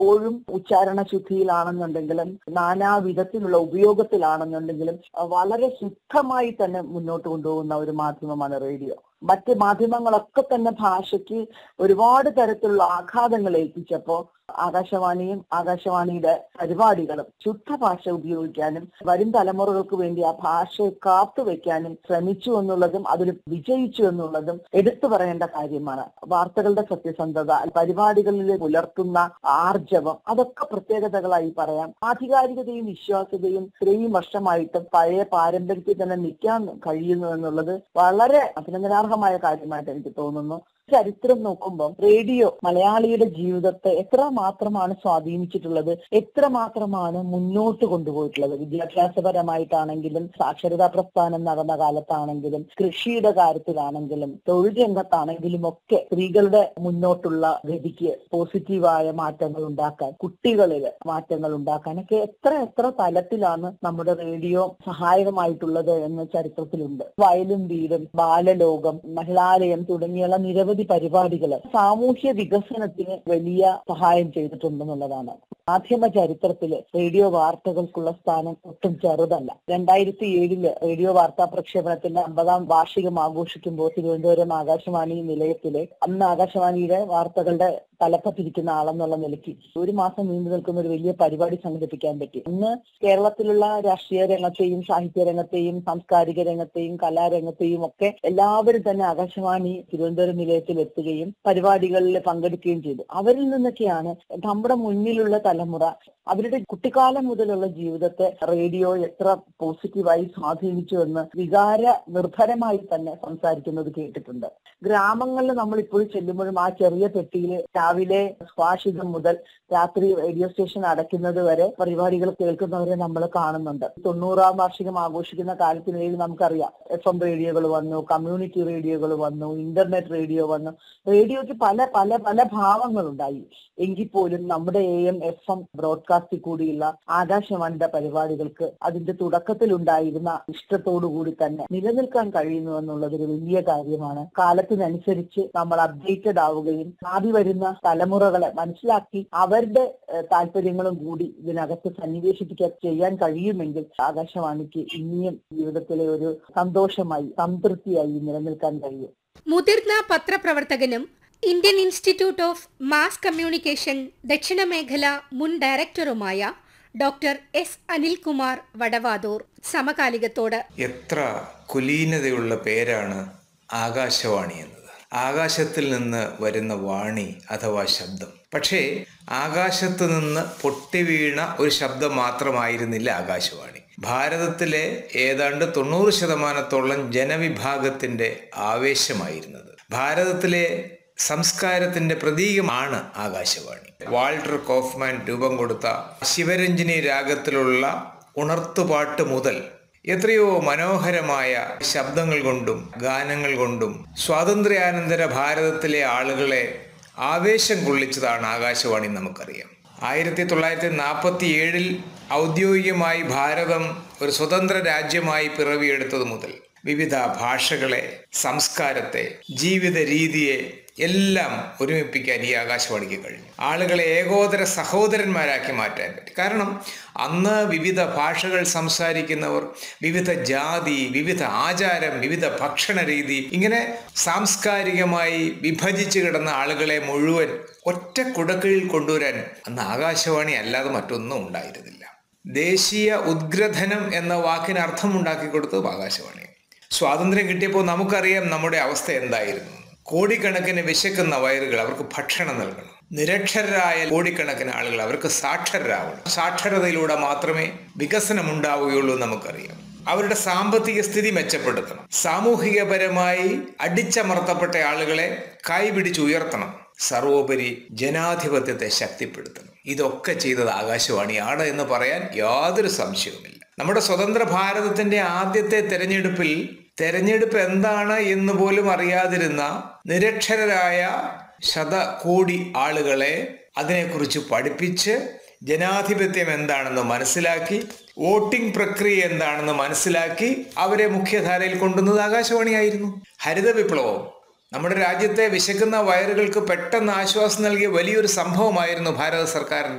ഇപ്പോഴും ഉച്ചാരണ ശുദ്ധിയിലാണെന്നുണ്ടെങ്കിലും നാനാ വിധത്തിലുള്ള ഉപയോഗത്തിലാണെന്നുണ്ടെങ്കിലും അഹ് വളരെ ശുദ്ധമായി തന്നെ മുന്നോട്ട് കൊണ്ടുപോകുന്ന ഒരു മാധ്യമമാണ് റേഡിയോ മറ്റ് മാധ്യമങ്ങളൊക്കെ തന്നെ ഭാഷയ്ക്ക് ഒരുപാട് തരത്തിലുള്ള ആഘാതങ്ങൾ ഏൽപ്പിച്ചപ്പോ ആകാശവാണിയും ആകാശവാണിയുടെ പരിപാടികളും ശുദ്ധ ഭാഷ ഉപയോഗിക്കാനും വരും തലമുറകൾക്ക് വേണ്ടി ആ ഭാഷയെ കാത്തു വെക്കാനും ശ്രമിച്ചു എന്നുള്ളതും അതിൽ വിജയിച്ചു എന്നുള്ളതും എടുത്തു പറയേണ്ട കാര്യമാണ് വാർത്തകളുടെ സത്യസന്ധത പരിപാടികളിൽ പുലർത്തുന്ന ആർജവം അതൊക്കെ പ്രത്യേകതകളായി പറയാം ആധികാരികതയും വിശ്വാസ്യതയും ഇത്രയും വർഷമായിട്ട് പഴയ പാരമ്പര്യത്തിൽ തന്നെ നിൽക്കാൻ കഴിയുന്നു എന്നുള്ളത് വളരെ അഭിനന്ദനാർഹമായ കാര്യമായിട്ട് എനിക്ക് തോന്നുന്നു ചരിത്രം നോക്കുമ്പോൾ റേഡിയോ മലയാളിയുടെ ജീവിതത്തെ എത്ര മാത്രമാണ് സ്വാധീനിച്ചിട്ടുള്ളത് എത്ര മാത്രമാണ് മുന്നോട്ട് കൊണ്ടുപോയിട്ടുള്ളത് വിദ്യാഭ്യാസപരമായിട്ടാണെങ്കിലും സാക്ഷരതാ പ്രസ്ഥാനം നടന്ന കാലത്താണെങ്കിലും കൃഷിയുടെ കാര്യത്തിലാണെങ്കിലും തൊഴിൽ രംഗത്താണെങ്കിലും ഒക്കെ സ്ത്രീകളുടെ മുന്നോട്ടുള്ള ഗതിക്ക് പോസിറ്റീവായ മാറ്റങ്ങൾ ഉണ്ടാക്കാൻ കുട്ടികളിൽ മാറ്റങ്ങൾ ഉണ്ടാക്കാനൊക്കെ എത്ര എത്ര തലത്തിലാണ് നമ്മുടെ റേഡിയോ സഹായകമായിട്ടുള്ളത് എന്ന് ചരിത്രത്തിലുണ്ട് വയലും വീടും ബാലലോകം മഹിളാലയം തുടങ്ങിയുള്ള നിരവധി പരിപാടികൾ സാമൂഹ്യ വികസനത്തിന് വലിയ സഹായം ചെയ്തിട്ടുണ്ടെന്നുള്ളതാണ് മാധ്യമ ചരിത്രത്തില് റേഡിയോ വാർത്തകൾക്കുള്ള സ്ഥാനം ഒട്ടും ചെറുതല്ല രണ്ടായിരത്തി ഏഴില് റേഡിയോ വാർത്താ പ്രക്ഷേപണത്തിന്റെ അമ്പതാം വാർഷികം ആഘോഷിക്കുമ്പോൾ തിരുവനന്തപുരം ആകാശവാണി നിലയത്തില് അന്ന് ആകാശവാണിയുടെ വാർത്തകളുടെ തലപ്പത്തിരിക്കുന്ന ആളെന്നുള്ള നിലയ്ക്ക് ഒരു മാസം നീണ്ടു നിൽക്കുന്ന ഒരു വലിയ പരിപാടി സംഘടിപ്പിക്കാൻ പറ്റി ഇന്ന് കേരളത്തിലുള്ള രാഷ്ട്രീയ രംഗത്തെയും സാഹിത്യ രംഗത്തെയും സാംസ്കാരിക രംഗത്തെയും കലാരംഗത്തെയും ഒക്കെ എല്ലാവരും തന്നെ ആകാശവാണി തിരുവനന്തപുരം നിലയത്തിൽ എത്തുകയും പരിപാടികളിൽ പങ്കെടുക്കുകയും ചെയ്തു അവരിൽ നിന്നൊക്കെയാണ് നമ്മുടെ മുന്നിലുള്ള തലമുറ അവരുടെ കുട്ടിക്കാലം മുതലുള്ള ജീവിതത്തെ റേഡിയോ എത്ര പോസിറ്റീവായി സ്വാധീനിച്ചു എന്ന് വികാര നിർഭരമായി തന്നെ സംസാരിക്കുന്നത് കേട്ടിട്ടുണ്ട് ഗ്രാമങ്ങളിൽ നമ്മൾ ഇപ്പോൾ ചെല്ലുമ്പോഴും ആ ചെറിയ പെട്ടിയിൽ രാവിലെ സ്വാഷിതം മുതൽ രാത്രി റേഡിയോ സ്റ്റേഷൻ അടയ്ക്കുന്നത് വരെ പരിപാടികൾ കേൾക്കുന്നവരെ നമ്മൾ കാണുന്നുണ്ട് തൊണ്ണൂറാം വാർഷികം ആഘോഷിക്കുന്ന കാലത്തിനിടയിൽ നമുക്കറിയാം എഫ് എം റേഡിയോകൾ വന്നു കമ്മ്യൂണിറ്റി റേഡിയോകൾ വന്നു ഇന്റർനെറ്റ് റേഡിയോ വന്നു റേഡിയോയ്ക്ക് പല പല പല ഭാവങ്ങളുണ്ടായി എങ്കിൽ പോലും നമ്മുടെ എ എം എഫ് എം ബ്രോഡ്കാസ്റ്റിൽ കൂടിയുള്ള ആകാശവാണിയുടെ പരിപാടികൾക്ക് അതിന്റെ തുടക്കത്തിലുണ്ടായിരുന്ന ഇഷ്ടത്തോടു കൂടി തന്നെ നിലനിൽക്കാൻ കഴിയുന്നു എന്നുള്ളത് ഒരു വലിയ കാര്യമാണ് കാലത്തിനനുസരിച്ച് നമ്മൾ അപ്ഡേറ്റഡ് ആവുകയും ഭാവി വരുന്ന തലമുറകളെ മനസ്സിലാക്കി അവരുടെ ഏഹ്, താല്പര്യങ്ങളും കൂടി ഇതിനകത്ത് സന്നിവേശിപ്പിക്കാൻ ചെയ്യാൻ കഴിയുമെങ്കിൽ ആകാശവാണിക്ക് ഇനിയും ജീവിതത്തിലെ ഒരു സന്തോഷമായി സംതൃപ്തിയായി നിലനിൽക്കാൻ കഴിയും മുതിർന്ന പത്രപ്രവർത്തകനും Indian institute of mass communication ദക്ഷിണ മേഖല മുൻ ഡയറക്ടറുമായ ഡോക്ടർ എസ് അനിൽകുമാർ വടവാതൂർ സമകാലികത്തോട് എത്ര കുലീനതയുള്ള പേരാണ് ആകാശവാണി എന്നത് ആകാശത്തിൽ നിന്ന് വരുന്ന വാണി അഥവാ ശബ്ദം പക്ഷേ ആകാശത്ത് നിന്ന് പൊട്ടിവീണ ഒരു ശബ്ദം മാത്രമായിരുന്നില്ല ആകാശവാണി ഭാരതത്തിലെ ഏതാണ്ട് തൊണ്ണൂറ് ശതമാനത്തോളം ജനവിഭാഗത്തിന്റെ ആവേശമായിരുന്നത് ഭാരതത്തിലെ സംസ്കാരത്തിന്റെ പ്രതീകമാണ് ആകാശവാണി വാൾട്ടർ കോഫ്മാൻ രൂപം കൊടുത്ത ശിവരഞ്ജിനി രാഗത്തിലുള്ള ഉണർത്തുപാട്ട് മുതൽ എത്രയോ മനോഹരമായ ശബ്ദങ്ങൾ കൊണ്ടും ഗാനങ്ങൾ കൊണ്ടും സ്വാതന്ത്ര്യാനന്തര ഭാരതത്തിലെ ആളുകളെ ആവേശം കൊള്ളിച്ചതാണ് ആകാശവാണി നമുക്കറിയാം ആയിരത്തി തൊള്ളായിരത്തി നാൽപ്പത്തി ഏഴിൽ ഔദ്യോഗികമായി ഭാരതം ഒരു സ്വതന്ത്ര രാജ്യമായി പിറവിയെടുത്തത് മുതൽ വിവിധ ഭാഷകളെ സംസ്കാരത്തെ ജീവിത രീതിയെ എല്ലാം ഒരുമിപ്പിക്കാൻ ഈ ആകാശവാണിക്ക് കഴിഞ്ഞു ആളുകളെ ഏകോദര സഹോദരന്മാരാക്കി മാറ്റാൻ പറ്റി കാരണം അന്ന് വിവിധ ഭാഷകൾ സംസാരിക്കുന്നവർ വിവിധ ജാതി വിവിധ ആചാരം വിവിധ ഭക്ഷണ രീതി ഇങ്ങനെ സാംസ്കാരികമായി വിഭജിച്ച് കിടന്ന ആളുകളെ മുഴുവൻ ഒറ്റ കുടക്കീഴിൽ കൊണ്ടുവരാൻ അന്ന് ആകാശവാണി അല്ലാതെ മറ്റൊന്നും ഉണ്ടായിരുന്നില്ല ദേശീയ ഉദ്ഗ്രഥനം എന്ന വാക്കിന് അർത്ഥമുണ്ടാക്കി കൊടുത്തത് ആകാശവാണി സ്വാതന്ത്ര്യം കിട്ടിയപ്പോൾ നമുക്കറിയാം നമ്മുടെ അവസ്ഥ എന്തായിരുന്നു കോടിക്കണക്കിന് വിശക്കുന്ന വയറുകൾ അവർക്ക് ഭക്ഷണം നൽകണം നിരക്ഷരരായ കോടിക്കണക്കിന് ആളുകൾ അവർക്ക് സാക്ഷരരാവണം സാക്ഷരതയിലൂടെ മാത്രമേ വികസനം ഉണ്ടാവുകയുള്ളൂ എന്ന് നമുക്കറിയാം അവരുടെ സാമ്പത്തിക സ്ഥിതി മെച്ചപ്പെടുത്തണം സാമൂഹികപരമായി അടിച്ചമർത്തപ്പെട്ട ആളുകളെ കൈപിടിച്ചുയർത്തണം സർവോപരി ജനാധിപത്യത്തെ ശക്തിപ്പെടുത്തണം ഇതൊക്കെ ചെയ്തത് ആകാശവാണിയാണ് എന്ന് പറയാൻ യാതൊരു സംശയവുമില്ല നമ്മുടെ സ്വതന്ത്ര ഭാരതത്തിന്റെ ആദ്യത്തെ തെരഞ്ഞെടുപ്പിൽ തെരഞ്ഞെടുപ്പ് എന്താണ് എന്ന് പോലും അറിയാതിരുന്ന നിരക്ഷരരായ ശതകോടി ആളുകളെ അതിനെക്കുറിച്ച് പഠിപ്പിച്ച് ജനാധിപത്യം എന്താണെന്ന് മനസ്സിലാക്കി വോട്ടിംഗ് പ്രക്രിയ എന്താണെന്ന് മനസ്സിലാക്കി അവരെ മുഖ്യധാരയിൽ കൊണ്ടുവന്നത് ആകാശവാണിയായിരുന്നു ഹരിത വിപ്ലവം നമ്മുടെ രാജ്യത്തെ വിശക്കുന്ന വയറുകൾക്ക് പെട്ടെന്ന് ആശ്വാസം നൽകിയ വലിയൊരു സംഭവമായിരുന്നു ഭാരത സർക്കാരിൻ്റെ